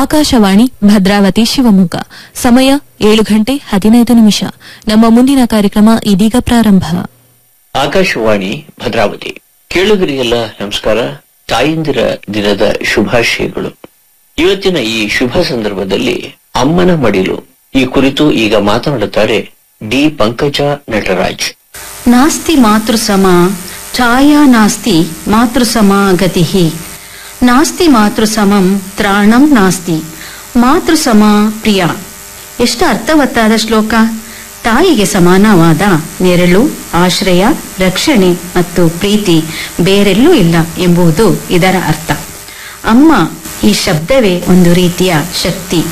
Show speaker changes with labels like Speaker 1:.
Speaker 1: ಆಕಾಶವಾಣಿ ಭದ್ರಾವತಿ ಶಿವಮೊಗ್ಗ ಸಮಯ ಏಳು ಗಂಟೆ ಹದಿನೈದು ನಿಮಿಷ ನಮ್ಮ ಮುಂದಿನ ಕಾರ್ಯಕ್ರಮ ಇದೀಗ ಪ್ರಾರಂಭ
Speaker 2: ಆಕಾಶವಾಣಿ ಭದ್ರಾವತಿ ಕೇಳುಗರಿಗೆಲ್ಲ ನಮಸ್ಕಾರ ತಾಯಂದಿರ ದಿನದ ಶುಭಾಶಯಗಳು ಇವತ್ತಿನ ಈ ಶುಭ ಸಂದರ್ಭದಲ್ಲಿ ಅಮ್ಮನ ಮಡಿಲು ಈ ಕುರಿತು ಈಗ ಮಾತನಾಡುತ್ತಾರೆ ಡಿ ಪಂಕಜ ನಟರಾಜ್
Speaker 3: ನಾಸ್ತಿ ಮಾತೃಸಮ ಛಾಯಾ ನಾಸ್ತಿ ಮಾತೃಸಮ ಗತಿ ನಾಸ್ತಿ ಮಾತೃಸಮಂ ತ್ರಾಣಂ ನಾಸ್ತಿ ಮಾತೃಸಮ ಪ್ರಿಯ ಎಷ್ಟು ಅರ್ಥವತ್ತಾದ ಶ್ಲೋಕ ತಾಯಿಗೆ ಸಮಾನವಾದ ನೆರಳು ಆಶ್ರಯ ರಕ್ಷಣೆ ಮತ್ತು ಪ್ರೀತಿ ಬೇರೆಲ್ಲೂ ಇಲ್ಲ ಎಂಬುದು ಇದರ ಅರ್ಥ ಅಮ್ಮ ಈ ಶಬ್ದವೇ ಒಂದು ರೀತಿಯ ಶಕ್ತಿ